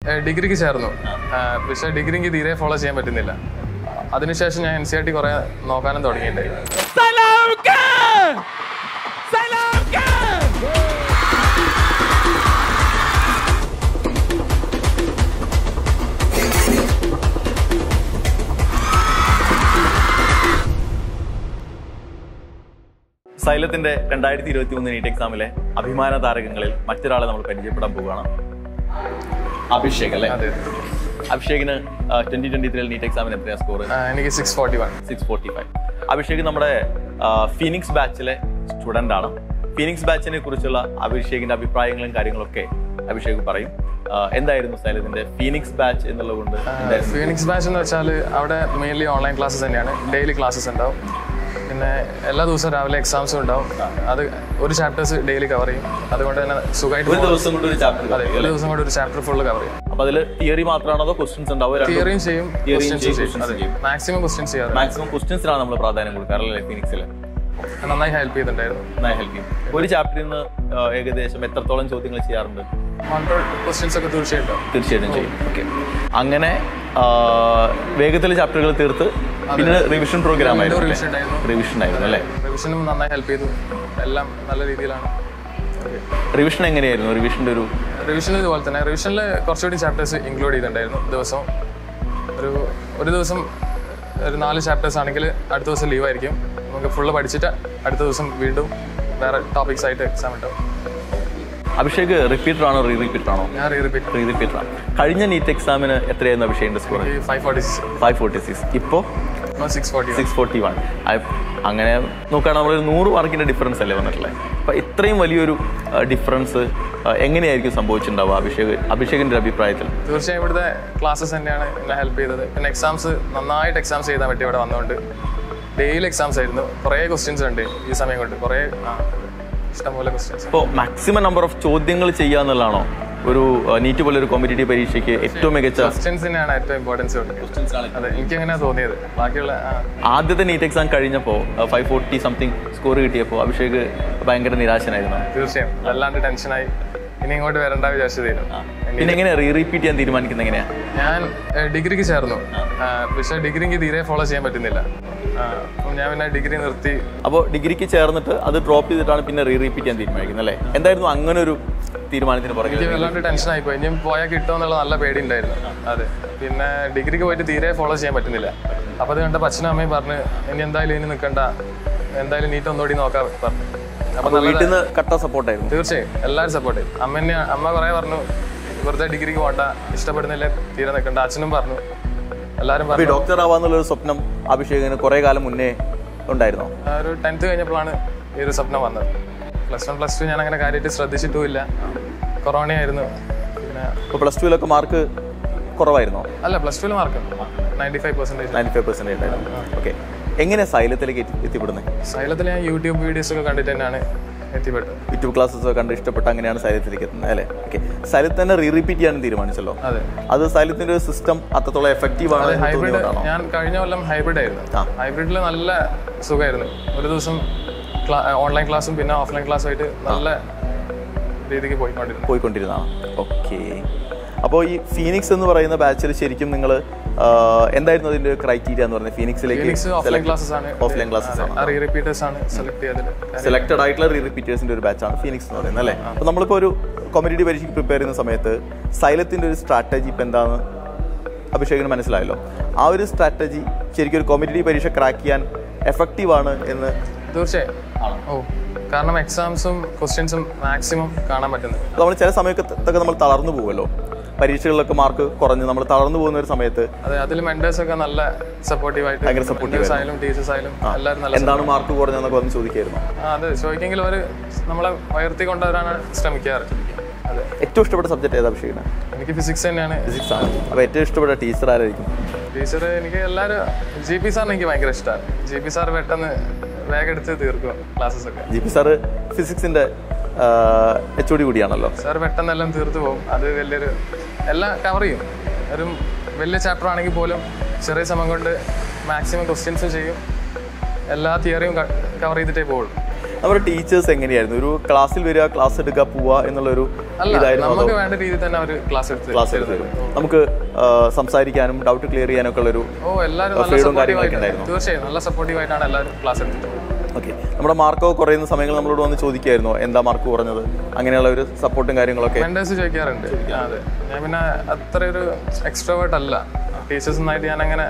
ഡിഗ്രിക്ക് ചേർന്നു ആ, പക്ഷേ ഡിഗ്രി എനിക്ക് തീരെ ഫോളോ ചെയ്യാൻ പറ്റുന്നില്ല അതിനുശേഷം ഞാൻ എൻ സി ആർ ടി കുറേ നോക്കാനും തുടങ്ങിയിട്ടുണ്ടായി സൈലത്തിന്റെ രണ്ടായിരത്തി ഇരുപത്തി മൂന്ന് നീറ്റ് എക്സാമിലെ അഭിമാന താരകങ്ങളിൽ മറ്റൊരാളെ നമ്മൾ പരിചയപ്പെടാൻ പോവുകയാണ് അഭിഷേക് അല്ലേ അതെ അഭിഷേകിന് ട്വന്റി ട്വന്റി ത്രീ നീറ്റ് എക്സാമിന് എത്രയാണ് സ്കോർ ആ, എനിക്ക് six forty one six forty five Abhishek നമ്മുടെ ഫീനിക്സ് ബാച്ചിലെ സ്റ്റുഡൻ്റ് ആണ് ഫീനിക്സ് ബാച്ചിനെ കുറിച്ചുള്ള അഭിഷേകിന്റെ അഭിപ്രായങ്ങളും കാര്യങ്ങളൊക്കെ അഭിഷേക് പറയും ആ, എന്തായിരുന്നു സൈലത്തിന്റെ ഫീനിക്സ് ബാച്ച് എന്നുള്ളതുകൊണ്ട് എന്തായിരുന്നു ഫീനിക്സ് ബാച്ച് എന്ന് വെച്ചാൽ അവിടെ മെയിൻലി ഓൺലൈൻ ക്ലാസ്സസ് തന്നെയാണ് ഡെയിലി ക്ലാസ്സസ് ഉണ്ടാവും പിന്നെ എല്ലാ ദിവസവും രാവിലെ എക്സാംസും ഉണ്ടാവും അത് ഒരു ചാപ്റ്റേഴ്സ് ഡെയിലി കവർ ചെയ്യും അതുകൊണ്ട് തന്നെ സുഖമായിട്ട് ഒരു ദിവസം കൊണ്ട് ഒരു ചാപ്റ്റർ അതെ ഒരു ദിവസം കൊണ്ട് ഒരു ചാപ്റ്റർ ഫുള്ള് കവർ ചെയ്യും അപ്പൊ അതിൽ തിയറി മാത്രമാണോ അതോ ക്വസ്റ്റ്യൻസ് ഉണ്ടാവും തിയറിയും ചെയ്യും Theory യും ക്വസ്റ്റ്യൻസും ചെയ്യും, ചെയ്യും questions അതെ ചെയ്യും. മാക്സിമം ക്വസ്റ്റ്യൻസ് ചെയ്യാറ് മാക്സിമം ക്വസ്റ്റ്യൻസിനാണ് നമ്മൾ പ്രാധാന്യം കൊടുക്കാറല്ലേ ഫിനിക്സിൽ നന്നായി ഹെൽപ്പ് ചെയ്തിട്ടുണ്ടായിരുന്നു നന്നായി ഹെൽപ്പ് ചെയ്യും ഒരു ചാപ്റ്ററിൽ നിന്ന് ആ, ഏകദേശം എത്രത്തോളം ചോദ്യങ്ങൾ ചെയ്യാറുണ്ട് ഹൺഡ്രഡ് ക്വസ്റ്റ്യൻസ് ഒക്കെ തീർച്ചയായിട്ടും തീർച്ചയായിട്ടും ചെയ്യും ഓക്കെ അങ്ങനെ ആ, വേഗത്തിൽ ചാപ്റ്ററുകൾ തീർത്ത് പിന്നെ റിവിഷൻ പ്രോഗ്രാം ആയിരുന്നു റിവിഷൻ ഉണ്ടായിരുന്നു റിവിഷൻ ആയിരുന്നു അല്ലേ റിവിഷനും നന്നായി ഹെൽപ്പ് ചെയ്തു എല്ലാം നല്ല രീതിയിലാണ് റിവിഷൻ എങ്ങനെയായിരുന്നു റിവിഷന്റെ ഒരു റിവിഷൻ ഇതുപോലെ തന്നെ റിവിഷനിൽ കുറച്ചുകൂടി ചാപ്റ്റേഴ്സ് ഇൻക്ലൂഡ് ചെയ്തിട്ടുണ്ടായിരുന്നു ദിവസവും ഒരു ഒരു ദിവസം ഒരു നാല് ചാപ്റ്റേഴ്സ് ആണെങ്കിൽ അടുത്ത ദിവസം ലീവ് ആയിരിക്കും നമുക്ക് ഫുള്ള് പഠിച്ചിട്ട് അടുത്ത ദിവസം വീണ്ടും വേറെ ടോപ്പിക്സ് ആയിട്ട് എക്സാം ഉണ്ടാവും അഭിഷേക് റിപ്പീറ്റർ ആണോ റീ റിപ്പീറ്റർ ആണോ ഞാൻ റീ റിപ്പീറ്റ് റീ റിപ്പീറ്റർ ആണ് കഴിഞ്ഞ നീറ്റ് എക്സാമിന് എത്രയായിരുന്നു അഭിഷേകിന്റെ സ്കോർ ഈ five forty six five forty six ഇപ്പോൾ six forty six forty one അങ്ങനെ നോക്കുകയാണെങ്കിൽ നമ്മളൊരു നൂറ് മാർക്കിന്റെ ഡിഫറൻസ് അല്ലേ വന്നിട്ടുള്ളത് അപ്പൊ ഇത്രയും വലിയൊരു ഡിഫറൻസ് എങ്ങനെയായിരിക്കും സംഭവിച്ചിട്ടുണ്ടാവുക അഭിഷേക് അഭിഷേകിന്റെ അഭിപ്രായത്തിൽ തീർച്ചയായും ഇവിടുത്തെ ക്ലാസ്സസ് തന്നെയാണ് എന്നെ ഹെൽപ്പ് ചെയ്തത് പിന്നെ എക്സാംസ് നന്നായിട്ട് എക്സാംസ് ചെയ്താൽ പറ്റി ഇവിടെ വന്നുകൊണ്ട് ഡെയിലി എക്സാംസ് ആയിരുന്നു കുറേ ക്വസ്റ്റ്യൻസ് ഉണ്ട് ഈ സമയം കൊണ്ട് കുറേ ആ, ഇഷ്ടംപോലെ ക്വസ്റ്റ്യൻസ് ഇപ്പോൾ മാക്സിമം നമ്പർ ഓഫ് ചോദ്യങ്ങൾ ചെയ്യുക എന്നുള്ളതാണോ ഒരു നീറ്റ് പോലെ ഒരു കോമ്പറ്റേറ്റീവ് പരീക്ഷയ്ക്ക് ഏറ്റവും മികച്ച ക്വസ്റ്റ്യൻസിനാണ് ഏറ്റവും ഇമ്പോർട്ടൻസ് കൊടുക്കുന്നത് അതെ എനിക്ക് അങ്ങനെയാണ് തോന്നിയത് ബാക്കിയുള്ള ആ, ആദ്യത്തെ നീറ്റ് എക്സാം കഴിഞ്ഞപ്പോൾ ഫൈവ് ഫോർട്ടി സംതിങ് സ്കോർ കിട്ടിയപ്പോൾ അഭിഷേക് ഭയങ്കര നിരാശനായിരുന്നു തീർച്ചയായും വല്ലാണ്ട് ടെൻഷനായി ഇനി ഇങ്ങോട്ട് വരണ്ട വിചാരിച്ചതായിരുന്നു പിന്നെ എങ്ങനെ റീ റിപ്പീറ്റ് ചെയ്യാൻ തീരുമാനിക്കുന്നത് എങ്ങനെയാ ഞാൻ ഏഹ്, ഡിഗ്രിക്ക് ചേർന്നു ആ, പക്ഷേ ഡിഗ്രി എനിക്ക് തീരെ ഫോളോ ചെയ്യാൻ പറ്റുന്നില്ല ആ, അപ്പം ഞാൻ പിന്നെ ഡിഗ്രി നിർത്തി അപ്പോൾ ഡിഗ്രിക്ക് ചേർന്നിട്ട് അത് ഡ്രോപ്പ് ചെയ്തിട്ടാണ് പിന്നെ റീ റിപ്പീറ്റ് ചെയ്യാൻ തീരുമാനിക്കുന്നത് അല്ലേ എന്തായിരുന്നു അങ്ങനെ ഒരു തീരുമാനത്തിന് പുറകെ എനിക്ക് വല്ലാണ്ട് ടെൻഷനായി പോയി ഇനിയും പോയാൽ കിട്ടുമോ എന്നുള്ള നല്ല പേടി ഉണ്ടായിരുന്നു അതെ പിന്നെ ഡിഗ്രിക്ക് പോയിട്ട് തീരെ ഫോളോ ചെയ്യാൻ പറ്റുന്നില്ല അപ്പോൾ അത് കണ്ടപ്പോൾ അച്ഛനും അമ്മയും പറഞ്ഞ് ഇനി എന്തായാലും ഇനി നിൽക്കണ്ട എന്തായാലും നീറ്റ് ഒന്നുകൂടി നോക്കാൻ പറഞ്ഞു അപ്പോൾ നല്ല വീട്ടിൽ നിന്ന് കട്ട സപ്പോർട്ടായിരുന്നു തീർച്ചയായും എല്ലാവരും സപ്പോർട്ട് ചെയ്യും അമ്മ എന്നെ അമ്മ കുറേ പറഞ്ഞു വെറുതെ ഡിഗ്രിക്ക് പോകണ്ട ഇഷ്ടപ്പെടുന്നില്ലേ തീരെ നിൽക്കണ്ട അച്ഛനും പറഞ്ഞു എല്ലാവരും അപ്പോൾ ഈ പറഞ്ഞു ഡോക്ടർ ആവാന്നുള്ള ഒരു സ്വപ്നം അഭിഷേകിന് കുറേ കാലം മുന്നേ ഉണ്ടായിരുന്നോ ആ ഒരു ടെൻത്ത് കഴിഞ്ഞപ്പോഴാണ് ഈ ഒരു സ്വപ്നം വന്നത് പ്ലസ് വൺ പ്ലസ് ടു ഞാൻ അങ്ങനെ കാര്യമായിട്ട് ശ്രദ്ധിച്ചിട്ടുമില്ല കൊറോണ ആയിരുന്നു പിന്നെ ഇപ്പോൾ പ്ലസ് ടുവിലൊക്കെ മാർക്ക് കുറവായിരുന്നോ അല്ല പ്ലസ് ടുവിൽ mark ninety five percentage ninety five percentage ഉണ്ടായിരുന്നു ഓക്കെ എങ്ങനെ സൈലത്തിലേക്ക് എത്തി- എത്തിപ്പെടുന്നത് സൈലത്തിൽ ഞാൻ യൂട്യൂബ് വീഡിയോസ് ഒക്കെ കണ്ടിട്ട് തന്നെയാണ് എത്തിപ്പെട്ടത് യൂട്യൂബ് ക്ലാസ്സസ് ഒക്കെ കണ്ട് ഇഷ്ടപ്പെട്ട് അങ്ങനെയാണ് സൈലത്തിലേക്ക് എത്തുന്നത് അല്ലേ ഓക്കെ സൈലത്ത് തന്നെ റീ റിപ്പീറ്റ് ചെയ്യാനും തീരുമാനിച്ചല്ലോ അതെ അത് സൈലത്തിന്റെ ഒരു സിസ്റ്റം അത്രത്തോളം എഫക്റ്റീവ് ആണ് എന്ന് ഹൈബ്രിഡ് തോന്നിയതുകൊണ്ടാണോ ഞാൻ കഴിഞ്ഞ കൊല്ലം ഹൈബ്രിഡ് ആയിരുന്നു ആ. ഹൈബ്രിഡിൽ നല്ല സുഖമായിരുന്നു ഒരു ദിവസം ഓൺലൈൻ ക്ലാസ്സും പിന്നെ ഓഫ്ലൈൻ ക്ലാസ്സും ആയിട്ട് നല്ല രീതിക്ക് പോയിക്കൊണ്ടിരുന്നു പോയിക്കൊണ്ടിരുന്നതാണ് ഓക്കെ അപ്പോൾ ഈ ഫീനിക്സ് എന്ന് പറയുന്ന ബാച്ചിൽ ശരിക്കും നിങ്ങൾ എന്തായിരുന്നു അതിന്റെ ക്രൈറ്റീരിയ എന്ന് പറയുന്നത് ഫീനിക്സിലേക്ക് ഫിനിക്സ് ഓഫ്ലൈൻ ക്ലാസ്സസ് ആണ് ഓഫ്ലൈൻ ക്ലാസ്സസ് ആണ് റീ റിപ്പീറ്റേഴ്സ് ആണ് സെലക്ട് ചെയ്തത് സെലക്ടഡ് ആയിട്ടുള്ള റീ റിപ്പീറ്റേഴ്സിന്റെ ഒരു ബാച്ചാണ് ഫീനിക്സ് എന്ന് പറയുന്നത് അല്ലേ അപ്പോൾ നമ്മളിപ്പോൾ ഒരു കോമ്പറ്റേറ്റീവ് പരീക്ഷയ്ക്ക് പ്രിപ്പയർ ചെയ്യുന്ന സമയത്ത് സൈലത്തിന്റെ ഒരു സ്ട്രാറ്റജി ഇപ്പം എന്താണെന്ന് അഭിഷേകിന് മനസ്സിലായല്ലോ ആ ഒരു സ്ട്രാറ്റജി ശരിക്കും ഒരു കോമ്പറ്റേറ്റീവ് പരീക്ഷ ക്രാക്ക് ചെയ്യാൻ എഫക്റ്റീവ് ആണ് എന്ന് തീർച്ചയായും ഓ കാരണം എക്സാംസും ക്വസ്റ്റ്യൻസും മാക്സിമം കാണാൻ പറ്റുന്നത് നമ്മൾ ചില സമയത്തൊക്കെ നമ്മൾ തളർന്നു പോകുമല്ലോ പരീക്ഷകളിലൊക്കെ മാർക്ക് കുറഞ്ഞ് നമ്മൾ തളർന്നു പോകുന്ന ഒരു സമയത്ത് അതെ അതിൽ മെന്റേഴ്സ് ഒക്കെ നല്ല സപ്പോർട്ടീവ് ആയിട്ട് ഭയങ്കര supportive മെന്റേഴ്സ് ആയാലും ടീച്ചേഴ്സ് ആയാലും എല്ലാവരും നല്ല എന്താണ് മാർക്ക് കുറഞ്ഞതെന്നൊക്കെ ഒന്ന് ചോദിക്കായിരുന്നു ആ, അതെ ചോദിക്കെങ്കിൽ അവർ നമ്മളെ ഉയർത്തി കൊണ്ടുവരാനാണ് ശ്രമിക്കാറ് അതെ ഏറ്റവും ഇഷ്ടപ്പെട്ട സബ്ജക്ട് ഏതാ അഭിഷേകിന് എനിക്ക് ഫിസിക്സ് തന്നെയാണ് ഫിസിക്സ് ആണ് അപ്പോൾ ഏറ്റവും ഇഷ്ടപ്പെട്ട ടീച്ചർ ആരായിരിക്കും ടീച്ചർ എനിക്ക് എല്ലാവരും ജി പി സാറിന് എനിക്ക് ഭയങ്കര ഇഷ്ടമാണ് ജി പി സാർ പെട്ടെന്ന് വേഗം എടുത്ത് തീർക്കും ക്ലാസ്സസ് ഒക്കെ ജി പി സാറ് ഫിസിക്സിന്റെ എച്ച് ഒ ഡി കൂടിയാണല്ലോ സാർ പെട്ടെന്ന് എല്ലാം തീർത്തു പോകും അത് വലിയൊരു എല്ലാം കവർ ചെയ്യും ഒരു വലിയ ചാപ്റ്റർ ആണെങ്കിൽ പോലും ചെറിയ സമയം കൊണ്ട് മാക്സിമം ക്വസ്റ്റ്യൻസും ചെയ്യും എല്ലാ തിയറിയും കവർ ചെയ്തിട്ടേ പോകുള്ളൂ നമ്മുടെ ടീച്ചേഴ്സ് എങ്ങനെയായിരുന്നു ഒരു ക്ലാസ്സിൽ വരിക ക്ലാസ് എടുക്കുക പോവുക എന്നുള്ളൊരു അല്ല ഇതായിരുന്നു നമുക്ക് വേണ്ട രീതിയിൽ തന്നെ അവർ ക്ലാസ് എടുത്ത് ക്ലാസ് എടുത്ത് തരും നമുക്ക് ആ, സംസാരിക്കാനും ഡൗട്ട് ക്ലിയർ ചെയ്യാനൊക്കെ ഉള്ളൊരു ഓ എല്ലാവരും നല്ല freedom സപ്പോർട്ടീവ് കാര്യങ്ങളൊക്കെ ആയിട്ട് ഉണ്ടായിരുന്നോ? തീർച്ചയായും നല്ല സപ്പോർട്ടീവ് ആയിട്ടാണ് എല്ലാവരും ക്ലാസ് എടുത്തത് ഓക്കെ നമ്മുടെ മാർക്കോ കുറയുന്ന സമയങ്ങൾ നമ്മളോട് വന്ന് ചോദിക്കായിരുന്നോ എന്താ മാർക്ക് കുറഞ്ഞത് അങ്ങനെയുള്ള ഒരു സപ്പോർട്ടും കാര്യങ്ങളൊക്കെ മെന്റേഴ്സ് ചോദിക്കാറുണ്ട് ആ, അതെ ഞാൻ പിന്നെ അത്ര ഒരു എക്സ്ട്രോവേർട്ട് അല്ല ടീച്ചേഴ്സ് ഒന്നായിട്ട് ഞാൻ അങ്ങനെ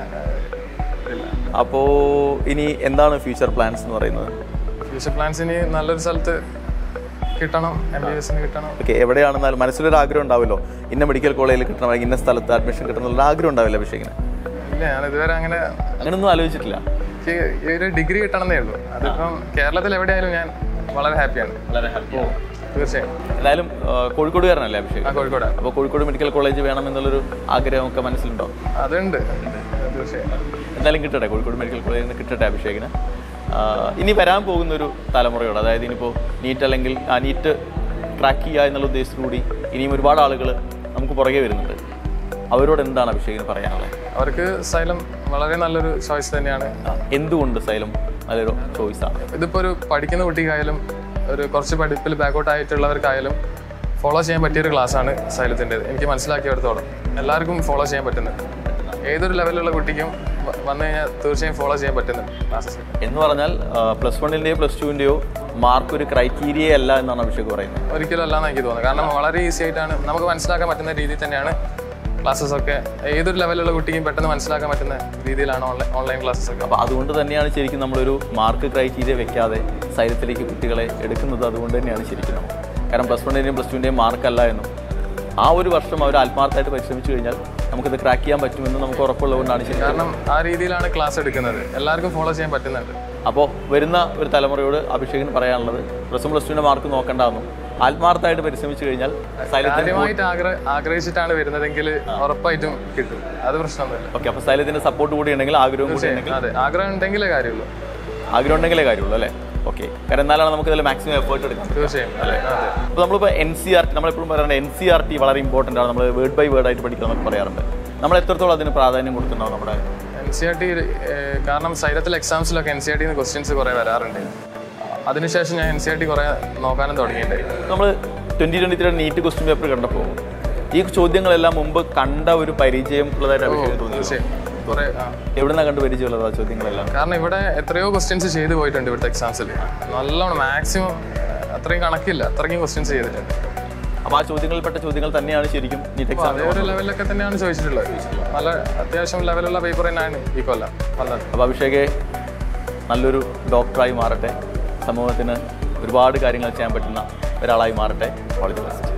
ഇല്ല അപ്പോൾ ഇനി എന്താണ് ഫ്യൂച്ചർ പ്ലാൻസ് എന്ന് പറയുന്നത് ഫ്യൂച്ചർ പ്ലാൻസ് ഇനി നല്ലൊരു സ്ഥലത്ത് കിട്ടണം എം ബി എസിന് കിട്ടണം ഓക്കെ എവിടെയാണെന്നാലും മനസ്സിലൊരു ആഗ്രഹം ഉണ്ടാവുമല്ലോ ഇന്ന മെഡിക്കൽ കോളേജിൽ കിട്ടണം അല്ലെങ്കിൽ ഇന്ന സ്ഥലത്ത് അഡ്മിഷൻ കിട്ടണം എന്നുള്ള ആഗ്രഹം ഉണ്ടാവില്ല അഭിഷേകിന് ഇല്ല ഞാൻ ഇതുവരെ അങ്ങനെ അങ്ങനെയൊന്നും ആലോചിച്ചിട്ടില്ല എനിക്ക് ഈ ഒരു ഡിഗ്രി കിട്ടണമെന്നേ ഉള്ളൂ അതിപ്പം കേരളത്തിൽ എവിടെയായാലും ഞാൻ വളരെ ഹാപ്പിയാണ് വളരെ ഹാപ്പി തീർച്ചയായും എന്തായാലും ആ, കോഴിക്കോടുകാരനല്ലേ അഭിഷേക് ആ കോഴിക്കോട് അപ്പോൾ കോഴിക്കോട് മെഡിക്കൽ കോളേജ് വേണമെന്നുള്ളൊരു ആഗ്രഹമൊക്കെ മനസ്സിലുണ്ടോ അതുണ്ട് തീർച്ചയായും എന്തായാലും കിട്ടട്ടെ കോഴിക്കോട് മെഡിക്കൽ കോളേജിൽ നിന്ന് കിട്ടട്ടെ അഭിഷേകിന് ആ, ഇനി വരാൻ പോകുന്ന ഒരു തലമുറയോട് അതായത് ഇനിയിപ്പോൾ നീറ്റ് അല്ലെങ്കിൽ ആ നീറ്റ് ട്രാക്ക് ചെയ്യുക എന്നുള്ള ഉദ്ദേശത്തോടുകൂടി ഇനിയും ഒരുപാട് ആളുകൾ നമുക്ക് പുറകെ വരുന്നുണ്ട് അവരോട് എന്താണ് അഭിഷേകിന് പറയാനുള്ളത് അവർക്ക് സൈലം വളരെ നല്ലൊരു ചോയ്സ് തന്നെയാണ് എന്തുകൊണ്ട് സൈലം നല്ലൊരു ചോയ്സാണ് ഇതിപ്പോൾ ഒരു പഠിക്കുന്ന കുട്ടിക്കായാലും ഒരു കുറച്ച് പഠിപ്പിൽ ബാക്കൗട്ട് ആയിട്ടുള്ളവർക്കായാലും ഫോളോ ചെയ്യാൻ പറ്റിയ ഒരു ക്ലാസ്സാണ് സൈലത്തിൻ്റെത് എനിക്ക് മനസ്സിലാക്കിയെടുത്തോളം എല്ലാവർക്കും ഫോളോ ചെയ്യാൻ പറ്റുന്നുണ്ട് ഏതൊരു ലെവലിലുള്ള കുട്ടിക്കും വ- വന്നു കഴിഞ്ഞാൽ തീർച്ചയായും ഫോളോ ചെയ്യാൻ പറ്റുന്നുണ്ട് ക്ലാസ്സസ് എന്ന് പറഞ്ഞാൽ പ്ലസ് വണ്ണിൻ്റെയോ പ്ലസ് ടുവിൻ്റെയോ മാർക്ക് ഒരു ക്രൈറ്റീരിയ അല്ല എന്നാണ് അഭിഷേക് പറയുന്നത് ഒരിക്കലും അല്ലാന്ന് എനിക്ക് തോന്നുന്നത് കാരണം വളരെ ഈസി ആയിട്ടാണ് നമുക്ക് മനസ്സിലാക്കാൻ പറ്റുന്ന രീതിയിൽ തന്നെയാണ് ക്ലാസ്സസ് ഒക്കെ ഏതൊരു ലെവലിലുള്ള കുട്ടിക്കും പെട്ടെന്ന് മനസ്സിലാക്കാൻ പറ്റുന്ന രീതിയിലാണ് ഓൺലൈൻ ഓൺലൈൻ ക്ലാസ്സസ് ഒക്കെ അപ്പോൾ അതുകൊണ്ട് തന്നെയാണ് ശരിക്കും നമ്മളൊരു മാർക്ക് ക്രൈറ്റീരിയ വെക്കാതെ സൈലത്തിലേക്ക് കുട്ടികളെ എടുക്കുന്നത് അതുകൊണ്ട് തന്നെയാണ് ശരിക്കും നമ്മൾ കാരണം പ്ലസ് വണ്ണിൻ്റെയും പ്ലസ് ടുവിൻ്റെയും മാർക്കല്ല എന്നും ആ ഒരു വർഷം അവർ ആത്മാർത്ഥമായിട്ട് പരിശ്രമിച്ചു കഴിഞ്ഞാൽ നമുക്കിത് ക്രാക്ക് ചെയ്യാൻ പറ്റുമെന്ന് നമുക്ക് ഉറപ്പുള്ളതുകൊണ്ടാണ് ശരി കാരണം ആ രീതിയിലാണ് ക്ലാസ് എടുക്കുന്നത് എല്ലാവർക്കും ഫോളോ ചെയ്യാൻ പറ്റുന്നുണ്ട് അപ്പോൾ വരുന്ന ഒരു തലമുറയോട് അഭിഷേകിന് പറയാനുള്ളത് പ്ലസ് വൺ പ്ലസ് ടുവിൻ്റെ മാർക്ക് നോക്കണ്ടെന്നും ആത്മാർത്ഥമായിട്ട് പരിശ്രമിച്ചു കഴിഞ്ഞാൽ സൈലത്തിന് കാര്യമായിട്ട് ആഗ്ര ആഗ്രഹിച്ചിട്ടാണ് വരുന്നതെങ്കിൽ ഉറപ്പായിട്ടും കിട്ടും അത് പ്രശ്നമൊന്നുമില്ല ഓക്കെ അപ്പോൾ സൈലത്തിൻ്റെ സപ്പോർട്ട് കൂടി ഉണ്ടെങ്കിൽ ആഗ്രഹം കൂടി ഉണ്ടെങ്കിൽ അതെ ആഗ്രഹം ഉണ്ടെങ്കിലേ കാര്യമുള്ളൂ ആഗ്രഹം ഉണ്ടെങ്കിലേ കാര്യമുള്ളൂ അല്ലേ ഓക്കെ കാരണം എന്നാലാണ് നമുക്ക് ഇതിൽ മാക്സിമം എഫേർട്ട് എടുക്കാം തീർച്ചയായും അതെ അതെ അപ്പോൾ നമ്മളിപ്പോൾ എൻ സി ആർ ടി നമ്മളെപ്പോഴും പറയാറുണ്ട് എൻ സി ആർ ടി വളരെ ഇമ്പോർട്ടൻ്റ് ആണ് നമ്മൾ വേർഡ് ബൈ വേർഡ് ആയിട്ട് പഠിക്കണം എന്നൊക്കെ പറയാറുണ്ട് നമ്മൾ എത്രത്തോളം അതിന് പ്രാധാന്യം കൊടുക്കുന്നുണ്ടാവും നമ്മുടെ എൻ സി ആർ ടി കാരണം സൈലത്തിൽ എക്സാംസിലൊക്കെ എൻ സി ആർ ടിന്ന് ക്വസ്റ്റ്യൻസ് കുറേ വരാറുണ്ട് അതിനുശേഷം ഞാൻ എൻ സി ആർ ടി കുറേ നോക്കാനും തുടങ്ങിയിട്ടുണ്ട് നമ്മൾ twenty twenty three NEET question paper കണ്ടപ്പോൾ ഈ ചോദ്യങ്ങളെല്ലാം മുമ്പ് കണ്ട ഒരു പരിചയം ഉള്ളതായിട്ട് അഭിഷേകം തോന്നി തീർച്ചയായും കുറേ ആ. എവിടുന്നാണ് കണ്ട് പരിചയമുള്ളത് ആ ചോദ്യങ്ങളെല്ലാം കാരണം ഇവിടെ എത്രയോ ക്വസ്റ്റ്യൻസ് ചെയ്തു പോയിട്ടുണ്ട് ഇവിടുത്തെ എക്സാംസിൽ നല്ലോണം മാക്സിമം അത്രയും കണക്കില്ല അത്രയും ക്വസ്റ്റ്യൻസ് ചെയ്തിട്ടുണ്ട് അപ്പോൾ ആ ചോദ്യങ്ങളിൽപ്പെട്ട ചോദ്യങ്ങൾ തന്നെയാണ് ശരിക്കും നീറ്റ് എക്സാം അതേ ഒരു ലെവലിലൊക്കെ തന്നെയാണ് ചോദിച്ചിട്ടുള്ളത് നല്ല അത്യാവശ്യം ലെവലുള്ള പേപ്പർ തന്നെയാണ് ഈ കൊല്ലം വന്നത് അപ്പോൾ അഭിഷേകെ നല്ലൊരു ഡോക്ടറായി മാറട്ടെ സമൂഹത്തിന് ഒരുപാട് കാര്യങ്ങൾ ചെയ്യാൻ പറ്റുന്ന ഒരാളായി മാറട്ടെ ഓൾ ദി ബെസ്റ്റ്